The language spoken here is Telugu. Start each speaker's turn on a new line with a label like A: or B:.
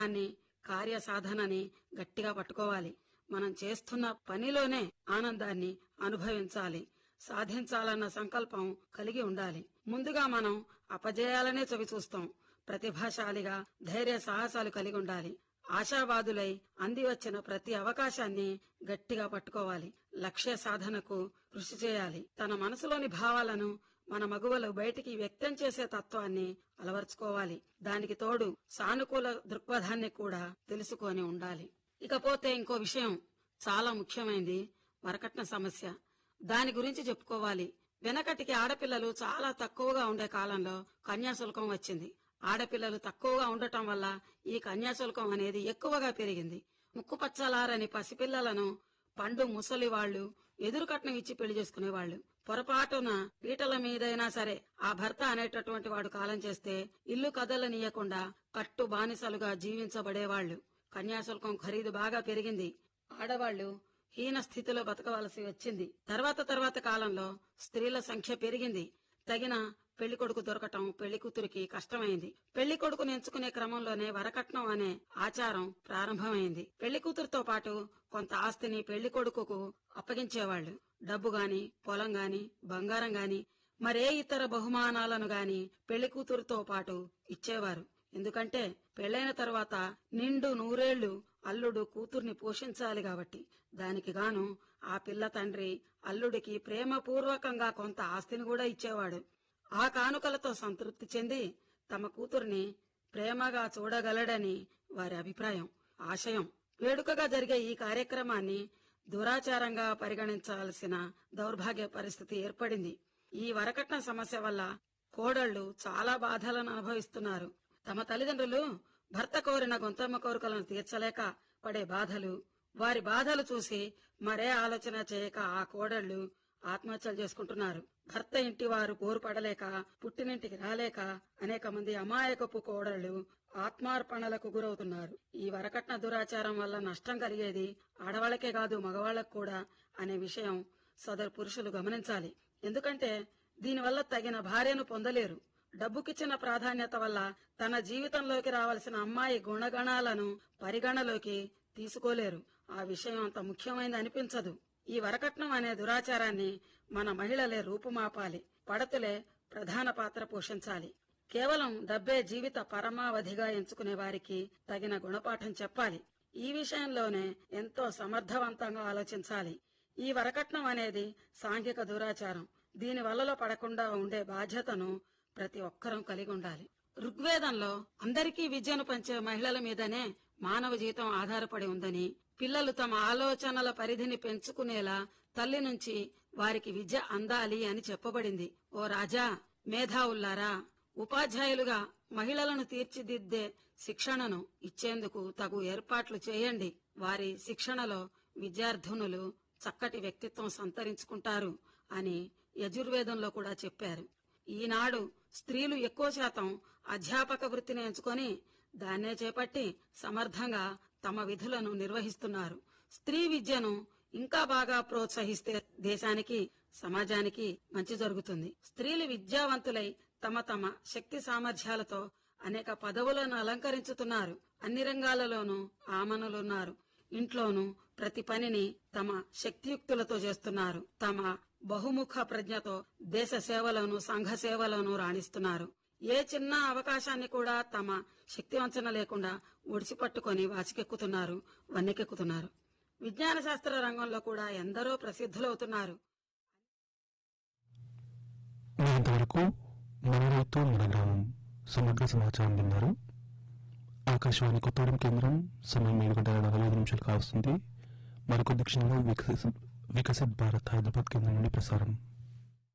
A: దాన్ని కార్య సాధనని గట్టిగా పట్టుకోవాలి మనం చేస్తున్న పనిలోనే ఆనందాన్ని అనుభవించాలి సాధించాలన్న సంకల్పం కలిగి ఉండాలి ముందుగా మనం అపజయాలనే చవి చూస్తాం ప్రతిభాశాలిగా ధైర్య సాహసాలు కలిగి ఉండాలి ఆశావాదులై అంది వచ్చిన ప్రతి అవకాశాన్ని గట్టిగా పట్టుకోవాలి లక్ష్య సాధనకు కృషి చేయాలి తన మనసులోని భావాలను మన మగువలు బయటికి వ్యక్తం చేసే తత్వాన్ని అలవర్చుకోవాలి దానికి తోడు సానుకూల దృక్పథాన్ని కూడా తెలుసుకొని ఉండాలి ఇకపోతే ఇంకో విషయం చాలా ముఖ్యమైనది వరకట్న సమస్య దాని గురించి చెప్పుకోవాలి వెనకటికి ఆడపిల్లలు చాలా తక్కువగా ఉండే కాలంలో కన్యాశుల్కం వచ్చింది ఆడపిల్లలు తక్కువగా ఉండటం వల్ల ఈ కన్యాశుల్కం అనేది ఎక్కువగా పెరిగింది ముక్కుపచ్చలారని పసిపిల్లలను పండు ముసలి వాళ్లు ఎదురు కట్నం ఇచ్చి పెళ్లి చేసుకునేవాళ్లు పొరపాటున పీటల మీదైనా సరే ఆ భర్త అనేటటువంటి వాడు కాలం చేస్తే ఇల్లు కదలనీయకుండా కట్టు బానిసలుగా జీవించబడేవాళ్లు కన్యాశుల్కం ఖరీదు బాగా పెరిగింది ఆడవాళ్లు హీన స్థితిలో బతకవలసి వచ్చింది తర్వాత తర్వాత కాలంలో స్త్రీల సంఖ్య పెరిగింది తగిన పెళ్లి కొడుకు దొరకటం పెళ్లి కూతురికి కష్టమైంది పెళ్లి కొడుకును ఎంచుకునే క్రమంలోనే వరకట్నం అనే ఆచారం ప్రారంభమైంది పెళ్లి కూతురుతో పాటు కొంత ఆస్తిని పెళ్లి కొడుకుకు అప్పగించేవాళ్లు డబ్బు గాని పొలం గాని బంగారం గాని మరే ఇతర బహుమానాలను గాని పెళ్లి కూతురుతో పాటు ఇచ్చేవారు ఎందుకంటే పెళ్లైన తరువాత నిండు నూరేళ్లు అల్లుడు కూతుర్ని పోషించాలి కాబట్టి దానికి గాను ఆ పిల్ల తండ్రి అల్లుడికి ప్రేమపూర్వకంగా కొంత ఆస్తిని కూడా ఇచ్చేవాడు ఆ కానుకలతో సంతృప్తి చెంది తమ కూతుర్ని ప్రేమగా చూడగలడని వారి అభిప్రాయం ఆశయం వేడుకగా జరిగే ఈ కార్యక్రమాన్ని దురాచారంగా పరిగణించాల్సిన దౌర్భాగ్య పరిస్థితి ఏర్పడింది ఈ వరకట్న సమస్య వల్ల కోడళ్లు చాలా బాధలను అనుభవిస్తున్నారు తమ తల్లిదండ్రులు భర్త కోరిన గొంతమ్మ కోరికలను తీర్చలేక పడే బాధలు వారి బాధలు చూసి మరే ఆలోచన చేయక ఆ కోడళ్లు ఆత్మహత్యలు చేసుకుంటున్నారు భర్త ఇంటి వారు పోరు పడలేక పుట్టినింటికి రాలేక అనేక మంది అమాయకపు కోడళ్లు ఆత్మార్పణలకు గురవుతున్నారు ఈ వరకట్న దురాచారం వల్ల నష్టం కలిగేది ఆడవాళ్లకే కాదు మగవాళ్లకు కూడా అనే విషయం సదరు పురుషులు గమనించాలి ఎందుకంటే దీనివల్ల తగిన భార్యను పొందలేరు డబ్బుకిచ్చిన ప్రాధాన్యత వల్ల తన జీవితంలోకి రావాల్సిన అమ్మాయి గుణగణాలను పరిగణలోకి తీసుకోలేరు ఆ విషయం అంత ముఖ్యమైనది అనిపించదు ఈ వరకట్నం అనే దురాచారాన్ని మన మహిళలే రూపుమాపాలి పడతులే ప్రధాన పాత్ర పోషించాలి కేవలం డబ్బే జీవిత పరమావధిగా ఎంచుకునే వారికి తగిన గుణపాఠం చెప్పాలి ఈ విషయంలోనే ఎంతో సమర్థవంతంగా ఆలోచించాలి ఈ వరకట్నం అనేది సాంఘిక దురాచారం దీని వల్లలో పడకుండా ఉండే బాధ్యతను ప్రతి ఒక్కరం కలిగి ఉండాలి ఋగ్వేదంలో అందరికీ విద్యను పంచే మహిళల మీదనే మానవ జీవితం ఆధారపడి ఉందని పిల్లలు తమ ఆలోచనల పరిధిని పెంచుకునేలా తల్లి నుంచి వారికి విద్య అందాలి అని చెప్పబడింది ఓ రాజా మేధావుల్లారా ఉపాధ్యాయులుగా మహిళలను తీర్చిదిద్దే శిక్షణను ఇచ్చేందుకు తగు ఏర్పాట్లు చేయండి వారి శిక్షణలో విద్యార్థినులు చక్కటి వ్యక్తిత్వం సంతరించుకుంటారు అని యజుర్వేదంలో కూడా చెప్పారు ఈనాడు స్త్రీలు ఎక్కువ శాతం అధ్యాపక వృత్తిని ఎంచుకొని దాన్నే చేపట్టి సమర్థంగా తమ విధులను నిర్వహిస్తున్నారు స్త్రీ విద్యను ఇంకా బాగా ప్రోత్సహిస్తే దేశానికి సమాజానికి మంచి జరుగుతుంది స్త్రీలు విద్యావంతులై తమ తమ శక్తి సామర్థ్యాలతో అనేక పదవులను అలంకరించుతున్నారు అన్ని రంగాలలోనూ ఆమనులున్నారు ఇంట్లోనూ ప్రతి పనిని తమ శక్తియుక్తులతో చేస్తున్నారు తమ బహుముఖ ప్రజ్ఞతో దేశ సేవలను సంఘ సేవలను రాణిస్తున్నారు ఏ చిన్న అవకాశాన్ని కూడా తమ శక్తివంచన లేకుండా ఒడిసిపట్టుకొని వాచికెక్కుతున్నారు వన్నెకెక్కుతున్నారు విజ్ఞాన శాస్త్ర రంగంలో కూడా ఎందరో ప్రసిద్ధులవుతున్నారు
B: మరింతవరకు మన రైతు మన గ్రామం సమగ్ర సమాచారం విన్నారు ఆకాశవాణి కొత్తగూడెం కేంద్రం సమయం ఏడు గంటల నలభై ఐదు నిమిషాలు కావస్తుంది మరికొద్ది క్షణంలో వికసిత్ వికసిత్ భారత్ హైదరాబాద్ కేంద్రం నుండి ప్రసారం